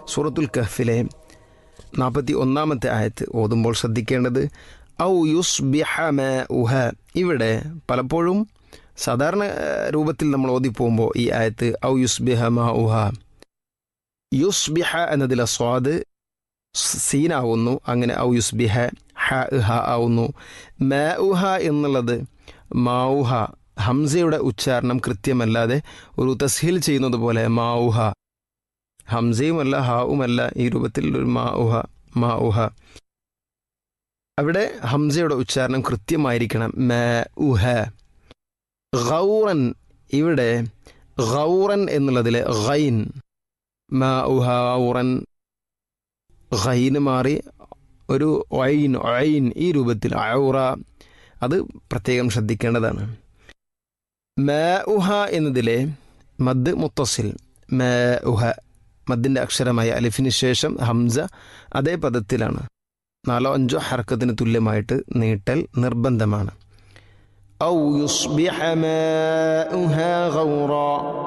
സൂറത്തുൽ കഹ്ഫിലെ നാൽപ്പത്തി ഒന്നാമത്തെ ആയത്ത് ഓതുമ്പോൾ ശ്രദ്ധിക്കേണ്ടത് ഔ യുസ്ബിഹ ഉഹ ഇവിടെ പലപ്പോഴും സാധാരണ ഏഹ്, രൂപത്തിൽ നമ്മൾ ഓതിപ്പോകുമ്പോൾ ഈ ആയത്ത് ഔ യുസ്ബിഹ മാ ഉഹ യുസ്ബിഹ എന്നതിലെ സ്വാദ് സീനാവുന്നു അങ്ങനെ ഔ യുസ്ബിഹ ഹ ഹ ആവുന്നു മാ ഉഹ എന്നുള്ളത് മാവുഹ ഹംസയുടെ ഉച്ചാരണം കൃത്യമല്ലാതെ ഒരു തസ്ഹീൽ ചെയ്യുന്നത് പോലെ മാവുഹ ഹംസയുമല്ല ഹാവുമല്ല ഈ രൂപത്തിൽ ഒരു മാ ഉഹ മാ ഉഹ അവിടെ ഹംസയുടെ ഉച്ചാരണം കൃത്യമായിരിക്കണം മാ ഉഹ ഗൗറൻ ഇവിടെ ഗൗറൻ എന്നുള്ളതിലെ ഗൈൻ മാ ഉഹ ഗൗറൻ ഗൈന് മാറി ഒരു ഐൻ ഐൻ ഈ രൂപത്തിൽ ഔറ അത് പ്രത്യേകം ശ്രദ്ധിക്കേണ്ടതാണ് മാ ഉഹ എന്നതിലെ മദ് മുത്തസിൽ മാ ഉഹ മദ്ദിൻ്റെ അക്ഷരമായ അലിഫിന് ശേഷം ഹംസ അതേ പദത്തിലാണ് നാലോ അഞ്ചോ ഹർക്കത്തിന് തുല്യമായിട്ട് നീട്ടൽ നിർബന്ധമാണ് ഔ യുസ്ബിഹ മാഉഹാ ഗൗറാ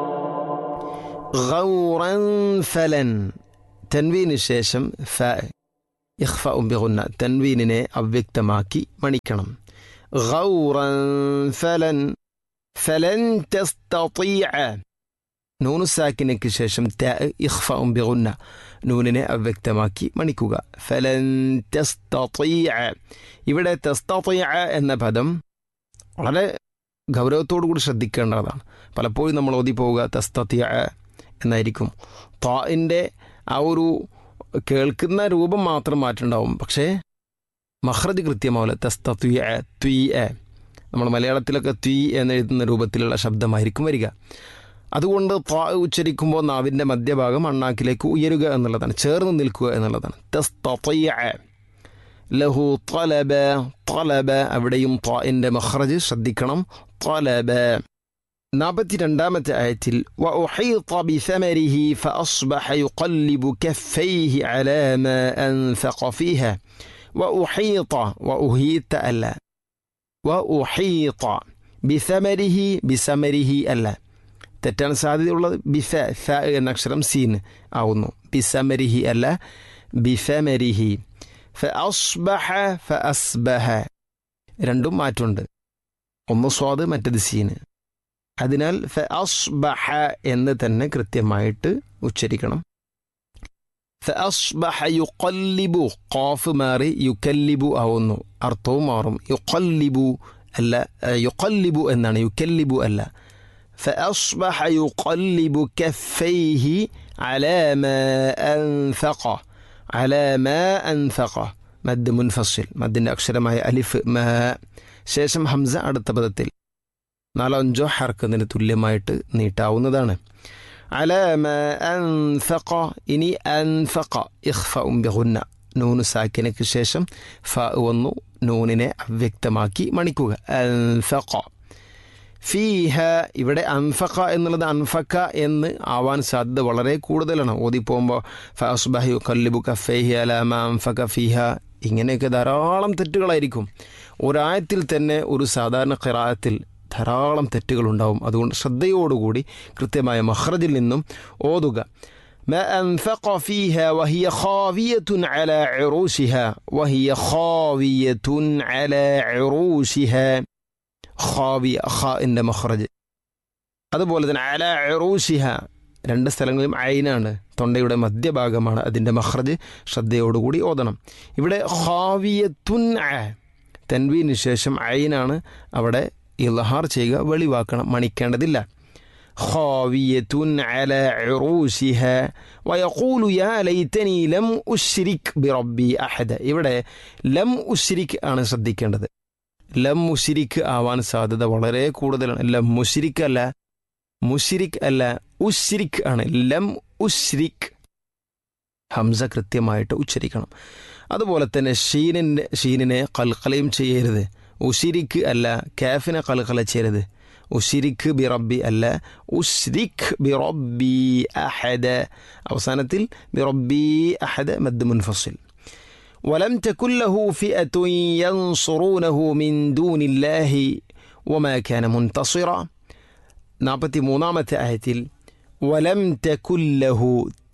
ഗൗറൻ ഫലൻ തൻവീന് ശേഷം ഫ ഇഖ്ഫ ബിഗുന്ന തൻവീനിനെ അവ്യക്തമാക്കി മണിക്കണം ഗൗറൻ ഫലൻ ഫലൻ തസ്തീഅ നൂനു സാക്കിനയ്ക്ക് ശേഷം ത ഇഖ്ഫ ബിഗുന്ന നൂനിനെ അവ്യക്തമാക്കി മണിക്കുക ഫലൻ തസ്തീഅ ഇവിടെ തസ്തീഅ എന്ന പദം വളരെ ഗൗരവത്തോടു കൂടി ശ്രദ്ധിക്കേണ്ടതാണ് പലപ്പോഴും നമ്മൾ ഓതി പോവുക തസ്തീഅ എന്നായിരിക്കും താഇൻ്റെ ആ ഒരു കേൾക്കുന്ന രൂപം മാത്രം മാറ്റുണ്ടാവും പക്ഷേ മഹ്റജ് കൃത്യമാവില്ല തസ്തീഅ ത്വീഅ നമ്മൾ മലയാളത്തിലൊക്കെ ത്വീ എന്നെഴുതുന്ന രൂപത്തിലുള്ള ശബ്ദമായിരിക്കും വരിക അതുകൊണ്ട് ത്വാ ഉച്ചരിക്കുമ്പോൾ നാവിൻ്റെ മധ്യഭാഗം അണ്ണാക്കിലേക്ക് ഉയരുക എന്നുള്ളതാണ് ചേർന്ന് നിൽക്കുക എന്നുള്ളതാണ് തസ്തീഅ ലഹു തലബ തലബ അവിടെയും ത്വാഇൻ്റെ മഹ്റജ് ശ്രദ്ധിക്കണം തലബ നാൽപ്പത്തി രണ്ടാമത്തെ ആയത്തിൽ وأحيط بثمره فأصبح يقلب كفيه على ما أنفق فيها وأحيط وأهيت ألا وأحيط بثمره بثمره ألا തെറ്റാൻ സാധ്യതയുള്ളത് ബിഫ ഫ എന്ന അക്ഷരം സീൻ ആവുന്നു ബിസമരിഹി അല്ല ബിഫമരിഹി ഫ അസ്ബഹ ഫ അസ്ബഹ രണ്ടും മാറ്റമുണ്ട് ഒന്ന് സ്വാദ് മറ്റത് സീന് അതിനാൽ ഫ അസ്ബഹ എന്ന് തന്നെ കൃത്യമായിട്ട് ഉച്ചരിക്കണം ഫ അസ്ബഹ യുക്കല്ലിബു ഖാഫ് മാറി യുക്കല്ലിബു ആവുന്നു അർത്ഥവും മാറും യുക്കല്ലിബു അല്ല ഏഹ്, യുക്കല്ലിബു എന്നാണ് യുക്കല്ലിബു അല്ല فأصبح يقلب كفيه على ما أنفقه على ما أنفقه മദ് മുൻഫസിൽ മദ്ദിൻ്റെ അക്ഷരമായ അലിഫ് മ ശേഷം ഹംസ അടുത്ത പദത്തിൽ നാലോ അഞ്ചോ ഹർക്കതിന് തുല്യമായിട്ട് നീട്ടാവുന്നതാണ് അലമ അൻഫഖ ഇനി അൻഫഖ ഇഖ്ഫ ബിഗുന്ന നൂന് സാക്കിനക്ക് ശേഷം ഫ വന്നു നൂനിനെ അവ്യക്തമാക്കി മണിക്കുക അൻഫഖ ഫീഹ ഇവിടെ അൻഫഖ എന്നുള്ളത് അൻഫക്ക എന്ന് ആവാൻ സാധ്യത വളരെ കൂടുതലാണ് ഓതിപ്പോകുമ്പോൾ ഫസ്ബഹു കല്ലിബു കഫേഹി അലാമ അൻഫക ഫീഹ ഇങ്ങനെയൊക്കെ ധാരാളം തെറ്റുകളായിരിക്കും ഒരായത്തിൽ തന്നെ ഒരു സാധാരണ ഖിറായത്തിൽ ധാരാളം തെറ്റുകളുണ്ടാവും അതുകൊണ്ട് ശ്രദ്ധയോടുകൂടി കൃത്യമായ മഹ്റജിൽ നിന്നും ഓതുക ما أنفق فيها وهي خاوية على عروشها وهي خاوية على عروشها ഖാവിയ ഖാഇൻ്റെ മഖ്റജ് അതുപോലെ തന്നെ അല എറൂഷിഹ രണ്ട് സ്ഥലങ്ങളിലും ഐനാണ് തൊണ്ടയുടെ മധ്യഭാഗമാണ് അതിൻ്റെ മഖ്റജ് ശ്രദ്ധയോടുകൂടി ഓതണം ഇവിടെ ഖാവിയത്തുൻ അ തൻവീന് ശേഷം ഐനാണ് അവിടെ ഇൽഹാർ ചെയ്യുക വെളിവാക്കണം മണിക്കേണ്ടതില്ല خاوية على عروشها ويقول يا ليتني لم أشرك بربي أحد ഇവിടെ ലം ഉശ്രിക് ആണ് ശ്രദ്ധിക്കേണ്ടത് ലം മുഷിരിക്ക് ആവാൻ സാധ്യത വളരെ കൂടുതലാണ് ലം മുഷിരിക്ക് അല്ല മുഷിരിക് അല്ല ഉശ്രിക് ആണ് ലം ഉശ്രിക് ഹംസ കൃത്യമായിട്ട് ഉച്ചരിക്കണം അതുപോലെ തന്നെ ഷീനിൻ്റെ ഷീനിനെ കൽക്കലയും ചെയ്യരുത് ഉഷിരിക്ക് അല്ല കാഫിനെ കൽക്കല ചെയ്യരുത് ഉഷിരിക്ക് ബി റബ്ബി അല്ല ഉശ്രിഖ് ബി റബ്ബി അഹദ അവസാനത്തിൽ ബി റബ്ബി അഹദ മദ് മുൻഫസിൽ ولم تكن له فئة ينصرونه من دون الله وما كان منتصرا നാൽപ്പത്തി മൂന്നാമത്തെ ആയത്തിൽ വലം തെക്കുല്ലഹു തെക്ക്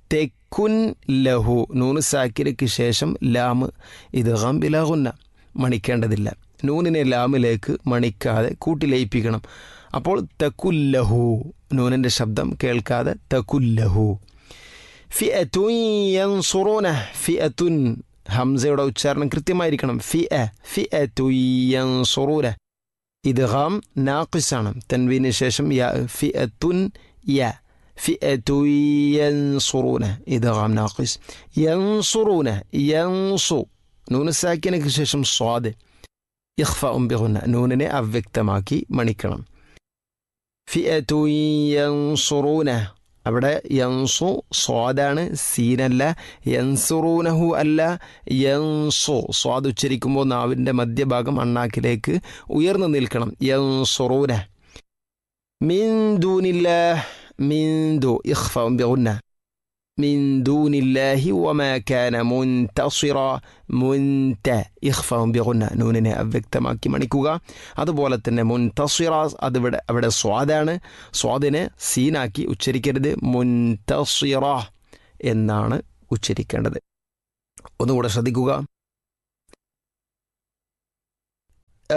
തെക്കുൻ ലഹു നൂന് സാക്കിരയ്ക്ക് ശേഷം ലാമ് ഇത് ഗംബിലാകുന്ന മണിക്കേണ്ടതില്ല നൂനിനെ ലാമിലേക്ക് മണിക്കാതെ കൂട്ടിലയിപ്പിക്കണം അപ്പോൾ തക്കുല്ലഹു നൂനിൻ്റെ ശബ്ദം കേൾക്കാതെ തക്കുല്ലഹു ഫിഅത്തുൻ യൻസുറൂന ഫിഅത്തുൻ ഹംസയുടെ ഉച്ചാരണം കൃത്യമായിരിക്കണം ഫി എ ഫി എ തുയ്യൻസുറൂന ഇത് ഹാം നാഖിസാണ് തൻവീന് ശേഷം യ ഫി എ തുൻ യ ഫി എ തുയ്യൻസുറൂന ഇത് ഹാം നാഖിസ് യൻസുറൂന യൻസു നൂന് സാക്കിനക്ക് ശേഷം സ്വാദ് ഇഖ്ഫ ഉംബിഹുന്ന നൂനിനെ അവ്യക്തമാക്കി മണിക്കണം ഫി എ തുയ്യൻസുറൂന അവിടെ യൻസു സ്വാദാണ് സീനല്ല യൻസുറൂനഹു അല്ല യൻസു സ്വാദ് ഉച്ചരിക്കുമ്പോൾ നാവിൻ്റെ മധ്യഭാഗം അണ്ണാക്കിലേക്ക് ഉയർന്നു നിൽക്കണം യൻസുറൂന മിന്ദൂനില്ല മിന്ദു ഇഖ്ഫം ബിഗുന്ന من دون الله وما كان منتصرا മുൻത ഇഖ്ഫം ബിഗുന്ന നൂനിനെ അവ്യക്തമാക്കി മണിക്കുക അതുപോലെ തന്നെ മുൻതസിറ അതിവിടെ അവിടെ സ്വാദാണ് സ്വാദിനെ സീനാക്കി ഉച്ചരിക്കരുത് മുൻതസിറ എന്നാണ് ഉച്ചരിക്കേണ്ടത് ഒന്നുകൂടെ ശ്രദ്ധിക്കുക